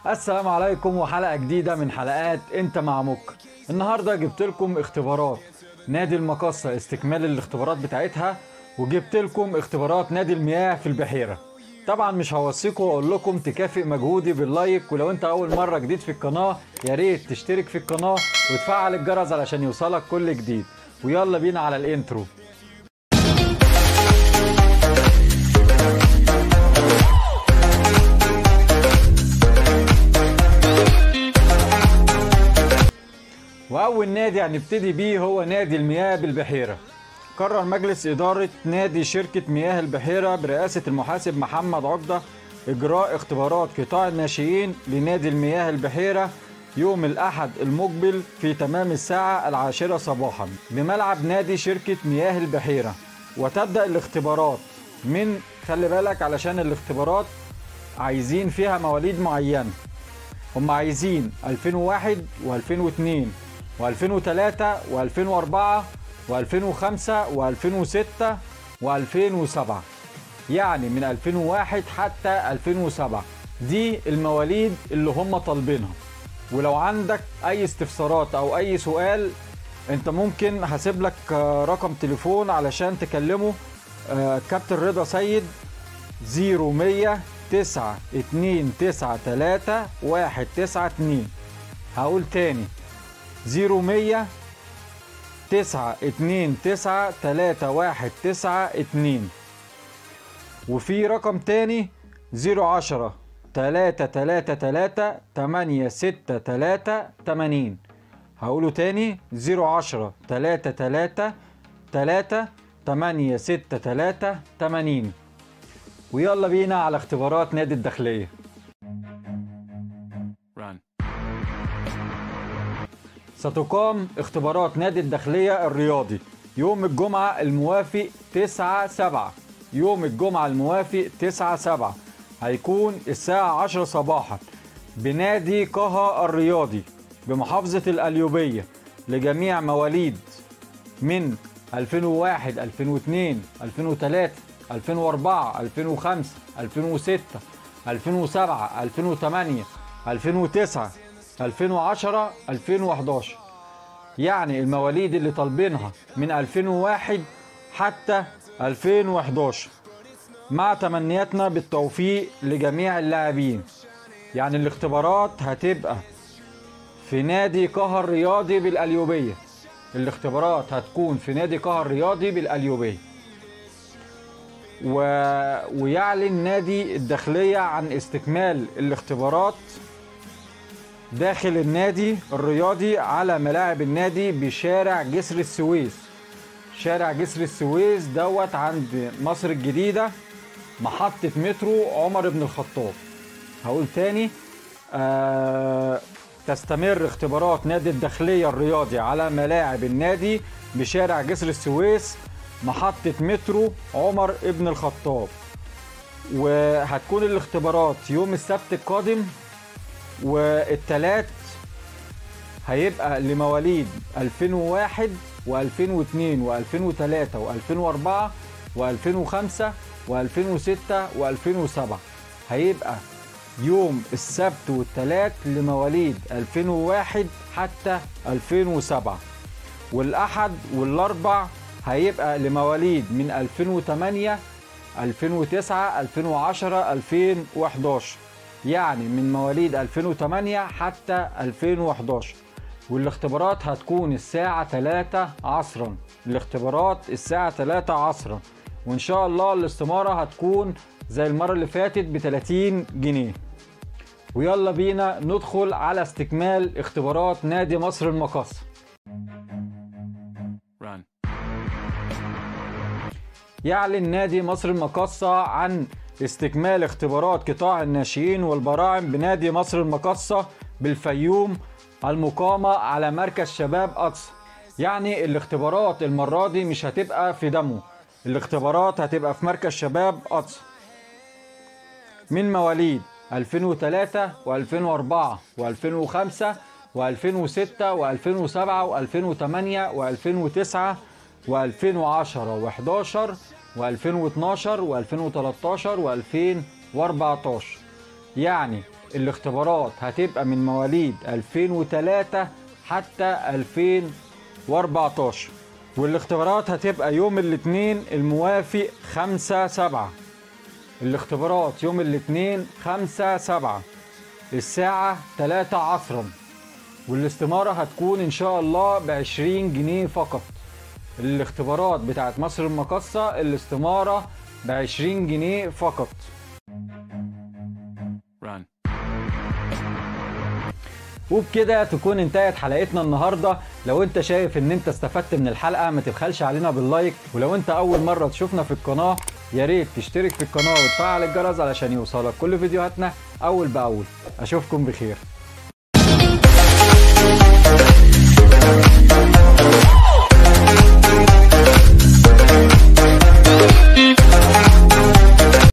السلام عليكم وحلقة جديدة من حلقات انت مع مك النهاردة جبت لكم اختبارات نادي المقصة استكمال الاختبارات بتاعتها وجبت لكم اختبارات نادي المياه في البحيرة طبعا مش هوصيكم واقول لكم تكافئ مجهودي باللايك ولو انت اول مرة جديد في القناة يا ريت تشترك في القناة وتفعل الجرس علشان يوصلك كل جديد ويلا بينا على الانترو واول نادي هنبتدي بيه هو نادي المياه بالبحيره قرر مجلس اداره نادي شركه مياه البحيره برئاسه المحاسب محمد عقده اجراء اختبارات قطاع الناشئين لنادي المياه البحيره يوم الاحد المقبل في تمام الساعه العاشره صباحا بملعب نادي شركه مياه البحيره وتبدا الاختبارات من خلي بالك علشان الاختبارات عايزين فيها مواليد معينه هم عايزين 2001 و2002 و2003 و2004 و2005 و2006 و2007 يعني من 2001 حتى 2007 دي المواليد اللي هم طالبينها ولو عندك اي استفسارات او اي سؤال انت ممكن هسيب لك رقم تليفون علشان تكلمه كابتن رضا سيد 0100 9 2 9 3 1 9 2 هقول تاني 0100 9 2 9 3 1 9 2 وفي رقم تاني 010 3 3 3 8 6 3 80 هقوله تاني 010 3 3 3 8 6 3 80 ويلا بينا على اختبارات نادي الداخلية Run. ستقام اختبارات نادي الداخلية الرياضي يوم الجمعة الموافق 9 7 يوم الجمعة الموافق 9 7 هيكون الساعة 10 صباحا بنادي قها الرياضي بمحافظة القليوبية لجميع مواليد من 2001 2002 2003 2004 2005 2006 2007 2008 2009 2010 2011 يعني المواليد اللي طالبينها من 2001 حتى 2011 مع تمنياتنا بالتوفيق لجميع اللاعبين يعني الاختبارات هتبقى في نادي قهر رياضي بالقليوبية الاختبارات هتكون في نادي قهر رياضي بالقليوبية و... ويعلن نادي الداخلية عن استكمال الاختبارات داخل النادي الرياضي على ملاعب النادي بشارع جسر السويس شارع جسر السويس دوت عند مصر الجديدة محطة مترو عمر بن الخطاب هقول تاني آه تستمر اختبارات نادي الداخلية الرياضي على ملاعب النادي بشارع جسر السويس محطة مترو عمر ابن الخطاب وهتكون الاختبارات يوم السبت القادم والتلات هيبقى لمواليد 2001 و2002 و2003 و2004 و2005 و2006 و2007 هيبقى يوم السبت والتلات لمواليد 2001 حتى 2007 والأحد والأربع هيبقى لمواليد من 2008 2009 2010 2011 يعني من مواليد 2008 حتى 2011 والاختبارات هتكون الساعة 3 عصرا الاختبارات الساعة 3 عصرا وإن شاء الله الاستمارة هتكون زي المرة اللي فاتت ب 30 جنيه ويلا بينا ندخل على استكمال اختبارات نادي مصر المقاصة Run. يعلن نادي مصر المقاصة عن استكمال اختبارات قطاع الناشئين والبراعم بنادي مصر المقاصة بالفيوم المقامة على مركز شباب أقصى يعني الاختبارات المرة دي مش هتبقى في دمو الاختبارات هتبقى في مركز شباب أقصى من مواليد 2003 و2004 و2005 و2006 و2007 و2008 و2009 و2010 و11 و2012 و2013 و2014 يعني الاختبارات هتبقى من مواليد 2003 حتى 2014 والاختبارات هتبقى يوم الاثنين الموافق 5 7 الاختبارات يوم الاثنين 5 7 الساعة 3 عصرا والاستمارة هتكون إن شاء الله ب 20 جنيه فقط الاختبارات بتاعت مصر المقصة الاستمارة ب 20 جنيه فقط Run. وبكده تكون انتهت حلقتنا النهارده لو انت شايف ان انت استفدت من الحلقه ما تبخلش علينا باللايك ولو انت اول مره تشوفنا في القناه يا ريت تشترك في القناه وتفعل الجرس علشان يوصلك كل فيديوهاتنا اول باول اشوفكم بخير